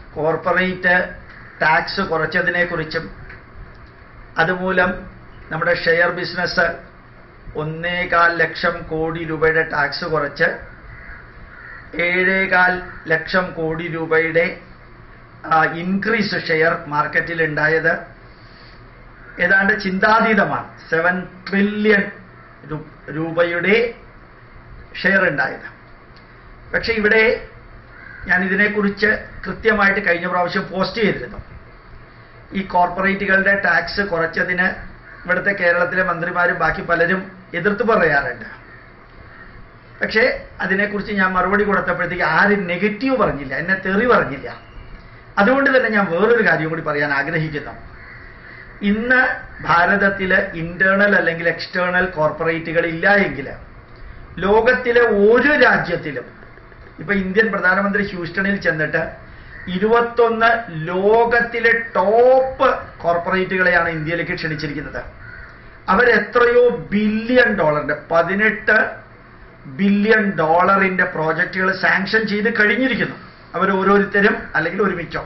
corporate tax കുറച്ചതിനെക്കുറിച്ചും അതുമൂലം നമ്മുടെ share business ഒന്നേകാൽ ലക്ഷം കോടി രൂപയുടെ ടാക്സ് കുറച്ച് ഏഴേകാൽ ലക്ഷം കോടി രൂപയുടെ ഇൻക്രീസ് ഷെയർ മാർക്കറ്റിൽ ഉണ്ടായത് ഏതാണ്ട് ചിന്താതീതമാണ് സെവൻ ട്രില്യൺ രൂപയുടെ ഷെയർ ഉണ്ടായത് പക്ഷെ ഇവിടെ ഞാൻ ഇതിനെക്കുറിച്ച് കൃത്യമായിട്ട് കഴിഞ്ഞ പ്രാവശ്യം പോസ്റ്റ് ചെയ്തിരുന്നു ഈ കോർപ്പറേറ്റുകളുടെ ടാക്സ് കുറച്ചതിന് ഇവിടുത്തെ കേരളത്തിലെ മന്ത്രിമാരും ബാക്കി പലരും എതിർത്ത് പറയാറുണ്ട് പക്ഷേ അതിനെക്കുറിച്ച് ഞാൻ മറുപടി കൊടുത്തപ്പോഴത്തേക്ക് ആരും നെഗറ്റീവ് പറഞ്ഞില്ല എന്നെ തെറി പറഞ്ഞില്ല അതുകൊണ്ട് തന്നെ ഞാൻ വേറൊരു കാര്യം കൂടി പറയാൻ ആഗ്രഹിക്കുന്നു ഇന്ന് ഭാരതത്തിൽ ഇന്റേണൽ അല്ലെങ്കിൽ എക്സ്റ്റേണൽ കോർപ്പറേറ്റുകൾ ഇല്ല എങ്കിൽ ലോകത്തിലെ ഒരു രാജ്യത്തിലും ഇപ്പൊ ഇന്ത്യൻ പ്രധാനമന്ത്രി ഹ്യൂസ്റ്റണിൽ ചെന്നിട്ട് ഇരുപത്തൊന്ന് ലോകത്തിലെ ടോപ്പ് കോർപ്പറേറ്റുകളെയാണ് ഇന്ത്യയിലേക്ക് ക്ഷണിച്ചിരിക്കുന്നത് അവരെത്രയോ ബില്യൺ ഡോളറിന്റെ പതിനെട്ട് ബില്യൺ ഡോളറിന്റെ പ്രോജക്റ്റുകൾ സാങ്ഷൻ ചെയ്ത് കഴിഞ്ഞിരിക്കുന്നു അവർ ഓരോരുത്തരും അല്ലെങ്കിൽ ഒരുമിച്ചോ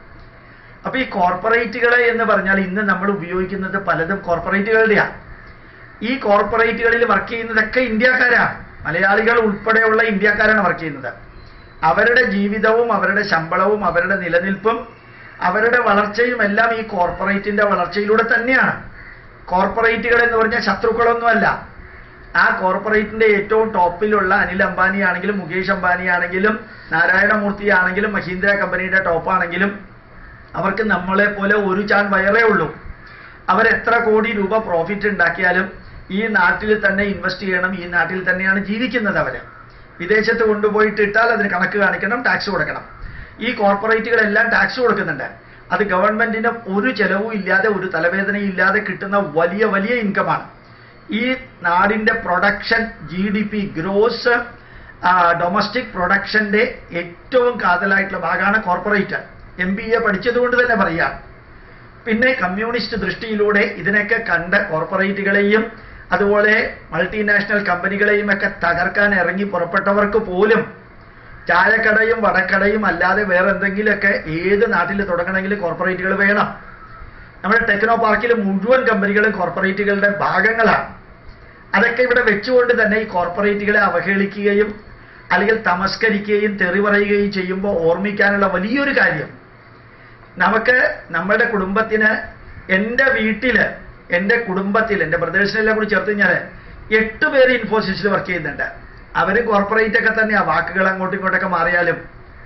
അപ്പൊ ഈ കോർപ്പറേറ്റുകളെ എന്ന് പറഞ്ഞാൽ ഇന്ന് നമ്മൾ ഉപയോഗിക്കുന്നത് പലതും കോർപ്പറേറ്റുകളുടെയാണ് ഈ കോർപ്പറേറ്റുകളിൽ വർക്ക് ചെയ്യുന്നതൊക്കെ ഇന്ത്യക്കാരാണ് മലയാളികൾ ഉൾപ്പെടെയുള്ള ഇന്ത്യക്കാരാണ് വർക്ക് ചെയ്യുന്നത് അവരുടെ ജീവിതവും അവരുടെ ശമ്പളവും അവരുടെ നിലനിൽപ്പും അവരുടെ വളർച്ചയും എല്ലാം ഈ കോർപ്പറേറ്റിന്റെ വളർച്ചയിലൂടെ തന്നെയാണ് കോർപ്പറേറ്റുകൾ എന്ന് പറഞ്ഞാൽ ശത്രുക്കളൊന്നുമല്ല ആ കോർപ്പറേറ്റിന്റെ ഏറ്റവും ടോപ്പിലുള്ള അനിൽ അംബാനി ആണെങ്കിലും മുകേഷ് അംബാനി ആണെങ്കിലും നാരായണമൂർത്തി ആണെങ്കിലും മഹീന്ദ്ര കമ്പനിയുടെ ടോപ്പ് ആണെങ്കിലും അവർക്ക് നമ്മളെ പോലെ ഒരു ചാൻ വയറേ ഉള്ളൂ അവരെത്ര കോടി രൂപ പ്രോഫിറ്റ് ഉണ്ടാക്കിയാലും ഈ നാട്ടിൽ തന്നെ ഇൻവെസ്റ്റ് ചെയ്യണം ഈ നാട്ടിൽ തന്നെയാണ് ജീവിക്കുന്നത് അവര് വിദേശത്ത് കൊണ്ടുപോയിട്ട് ഇട്ടാൽ അതിന് കണക്ക് കാണിക്കണം ടാക്സ് കൊടുക്കണം ഈ കോർപ്പറേറ്റുകളെല്ലാം ടാക്സ് കൊടുക്കുന്നുണ്ട് അത് ഗവൺമെന്റിന് ഒരു ചെലവും ഇല്ലാതെ ഒരു തലവേദനയും ഇല്ലാതെ കിട്ടുന്ന വലിയ വലിയ ഇൻകമാണ് ഈ നാടിന്റെ production G D P gross domestic പ്രൊഡക്ഷന്റെ ഏറ്റവും കാതലായിട്ടുള്ള ഭാഗമാണ് കോർപ്പറേറ്റ് എം ബി എ പഠിച്ചതുകൊണ്ട് തന്നെ പറയാം പിന്നെ കമ്മ്യൂണിസ്റ്റ് ദൃഷ്ടിയിലൂടെ ഇതിനൊക്കെ കണ്ട കോർപ്പറേറ്റുകളെയും അതുപോലെ മൾട്ടിനാഷണൽ കമ്പനികളെയും ഒക്കെ തകർക്കാൻ ഇറങ്ങി പുറപ്പെട്ടവർക്ക് പോലും ചായക്കടയും വടക്കടയും അല്ലാതെ വേറെ എന്തെങ്കിലുമൊക്കെ ഏത് നാട്ടിൽ തുടങ്ങണമെങ്കിൽ കോർപ്പറേറ്റുകൾ വേണം നമ്മുടെ ടെക്നോ പാർക്കിൽ മുഴുവൻ കമ്പനികളും കോർപ്പറേറ്റുകളുടെ ഭാഗങ്ങളാണ് അതൊക്കെ ഇവിടെ വെച്ചുകൊണ്ട് തന്നെ ഈ കോർപ്പറേറ്റുകളെ അവഹേളിക്കുകയും അല്ലെങ്കിൽ തമസ്കരിക്കുകയും തെറി പറയുകയും ചെയ്യുമ്പോൾ ഓർമ്മിക്കാനുള്ള വലിയൊരു കാര്യം നമുക്ക് നമ്മുടെ കുടുംബത്തിന് എൻ്റെ വീട്ടില് എൻ്റെ കുടുംബത്തിൽ എൻ്റെ ബ്രദേഴ്സിനെല്ലാം കൂടി ചേർത്ത് കഴിഞ്ഞാൽ എട്ട് പേര് ഇൻഫോസിസിൽ വർക്ക് ചെയ്യുന്നുണ്ട് അവർ കോർപ്പറേറ്റ് ഒക്കെ തന്നെയാണ് വാക്കുകൾ അങ്ങോട്ടും ഇങ്ങോട്ടൊക്കെ മാറിയാലും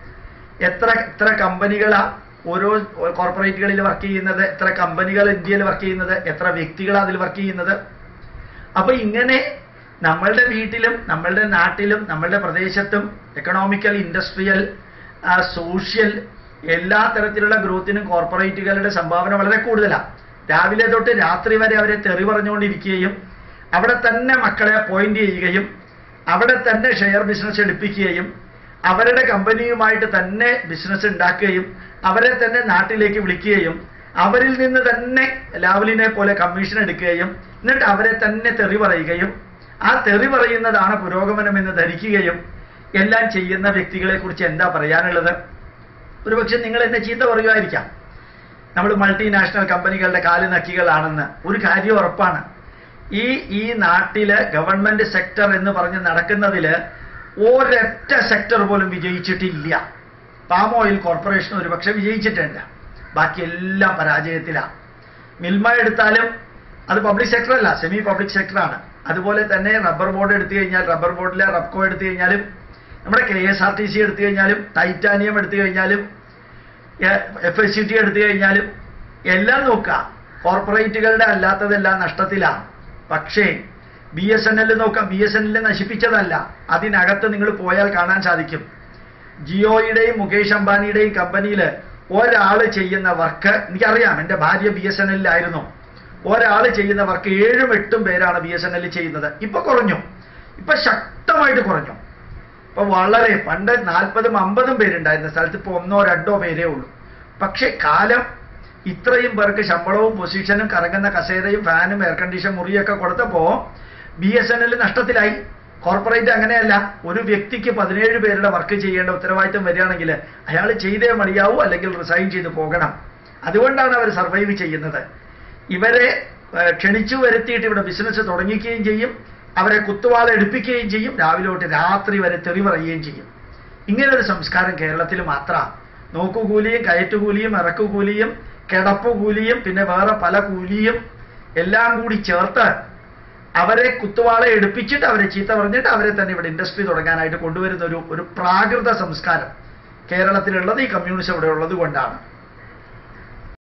എത്ര എത്ര കമ്പനികളാ ഓരോ കോർപ്പറേറ്റുകളിൽ വർക്ക് ചെയ്യുന്നത് എത്ര കമ്പനികൾ ഇന്ത്യയിൽ വർക്ക് ചെയ്യുന്നത് എത്ര വ്യക്തികളാണ് അതിൽ വർക്ക് ചെയ്യുന്നത് അപ്പൊ ഇങ്ങനെ നമ്മളുടെ വീട്ടിലും നമ്മളുടെ നാട്ടിലും നമ്മളുടെ പ്രദേശത്തും എക്കണോമിക്കൽ ഇൻഡസ്ട്രിയൽ സോഷ്യൽ എല്ലാ തരത്തിലുള്ള ഗ്രോത്തിനും കോർപ്പറേറ്റുകളുടെ സംഭാവന വളരെ കൂടുതലാണ് രാവിലെ തൊട്ട് രാത്രി വരെ അവരെ തെറി പറഞ്ഞുകൊണ്ടിരിക്കുകയും അവിടെ തന്നെ മക്കളെ അപ്പോയിന്റ് ചെയ്യുകയും അവിടെ തന്നെ ഷെയർ ബിസിനസ് എടുപ്പിക്കുകയും അവരുടെ കമ്പനിയുമായിട്ട് തന്നെ ബിസിനസ് ഉണ്ടാക്കുകയും അവരെ തന്നെ നാട്ടിലേക്ക് വിളിക്കുകയും അവരിൽ നിന്ന് തന്നെ ലാവലിനെ പോലെ കമ്മീഷൻ എടുക്കുകയും എന്നിട്ട് അവരെ തന്നെ തെറി പറയുകയും ആ തെറി പറയുന്നതാണ് പുരോഗമനം എന്ന് ധരിക്കുകയും എല്ലാം ചെയ്യുന്ന വ്യക്തികളെ കുറിച്ച് എന്താ പറയാനുള്ളത് ഒരുപക്ഷെ നിങ്ങൾ എന്നെ ചീത്ത പറയുമായിരിക്കാം നമ്മൾ മൾട്ടിനാഷണൽ കമ്പനികളുടെ കാല് നക്കികളാണെന്ന് ഒരു കാര്യം ഉറപ്പാണ് ഈ ഈ നാട്ടില് ഗവൺമെന്റ് സെക്ടർ എന്ന് പറഞ്ഞ് നടക്കുന്നതില് ഒരൊറ്റ സെക്ടർ പോലും വിജയിച്ചിട്ടില്ല പാം ഓയിൽ കോർപ്പറേഷൻ ഒരുപക്ഷെ വിജയിച്ചിട്ടുണ്ട് ബാക്കി എല്ലാം പരാജയത്തിലാണ് മിൽമ എടുത്താലും അത് പബ്ലിക് സെക്ടർ അല്ല സെമി പബ്ലിക് സെക്ടറാണ് അതുപോലെ തന്നെ റബ്ബർ ബോർഡ് എടുത്തു കഴിഞ്ഞാൽ റബ്ബർ ബോർഡിലെ റബ്കോ എടുത്തു കഴിഞ്ഞാലും നമ്മുടെ K S R T C എടുത്തു കഴിഞ്ഞാലും ടൈറ്റാനിയം എടുത്തു കഴിഞ്ഞാലും എഫ് എസ് സി ടി എടുത്തു കഴിഞ്ഞാലും എല്ലാം നോക്കുക കോർപ്പറേറ്റുകളുടെ അല്ലാത്തതെല്ലാം നഷ്ടത്തിലാണ് പക്ഷേ ബി എസ് എൻ എൽ നോക്കാം ബി എസ് എൻ എൽ നശിപ്പിച്ചതല്ല അതിനകത്ത് നിങ്ങൾ പോയാൽ കാണാൻ സാധിക്കും ജിയോയുടെയും മുകേഷ് അംബാനിയുടെയും കമ്പനിയിൽ ഒരാൾ ചെയ്യുന്ന വർക്ക് എനിക്കറിയാം എൻ്റെ ഭാര്യ ബി എസ് എൻ എല്ലിലായിരുന്നു ഒരാൾ ചെയ്യുന്ന വർക്ക് ഏഴും എട്ടും പേരാണ് ബി എസ് എൻ എൽ ചെയ്യുന്നത് ഇപ്പൊ കുറഞ്ഞു ഇപ്പൊ ശക്തമായിട്ട് കുറഞ്ഞു ഇപ്പൊ വളരെ പണ്ട് നാൽപ്പതും അമ്പതും പേരുണ്ടായിരുന്ന സ്ഥലത്ത് ഇപ്പൊ ഒന്നോ രണ്ടോ പേരേ ഉള്ളൂ പക്ഷെ കാലം ഇത്രയും പേർക്ക് ശമ്പളവും പൊസിഷനും കറങ്ങുന്ന കസേരയും ഫാനും എയർ കണ്ടീഷൻ മുറിയൊക്കെ കൊടുത്തപ്പോ ബി എസ് എൻ എൽ നഷ്ടത്തിലായി കോർപ്പറേറ്റ് അങ്ങനെയല്ല ഒരു വ്യക്തിക്ക് പതിനേഴ് പേരുടെ വർക്ക് ചെയ്യേണ്ട ഉത്തരവാദിത്തം വരികയാണെങ്കിൽ അയാൾ ചെയ്തേ മതിയാവൂ അല്ലെങ്കിൽ റിസൈൻ ചെയ്ത് പോകണം അതുകൊണ്ടാണ് അവർ സർവൈവ് ചെയ്യുന്നത് ഇവരെ ഏഹ്, ക്ഷണിച്ചു വരുത്തിയിട്ട് ഇവിടെ ബിസിനസ് തുടങ്ങിക്കുകയും ചെയ്യും അവരെ കുത്തുവാള എടുപ്പിക്കുകയും ചെയ്യും രാവിലെ തൊട്ട് രാത്രി വരെ തെറി പറയുകയും ചെയ്യും ഇങ്ങനെ ഒരു സംസ്കാരം കേരളത്തിൽ മാത്രമാണ് നോക്കുകൂലിയും കയറ്റുകൂലിയും ഇറക്കുകൂലിയും കിടപ്പുകൂലിയും പിന്നെ വേറെ പല കൂലിയും എല്ലാം കൂടി ചേർത്ത് അവരെ കുത്തുവാള എടുപ്പിച്ചിട്ട് അവരെ ചീത്ത പറഞ്ഞിട്ട് അവരെ തന്നെ ഇവിടെ ഇൻഡസ്ട്രി തുടങ്ങാനായിട്ട് കൊണ്ടുവരുന്ന ഒരു ഒരു പ്രാകൃത സംസ്കാരം കേരളത്തിലുള്ളത് ഈ കമ്മ്യൂണിസം ഇവിടെ ഉള്ളത് കൊണ്ടാണ്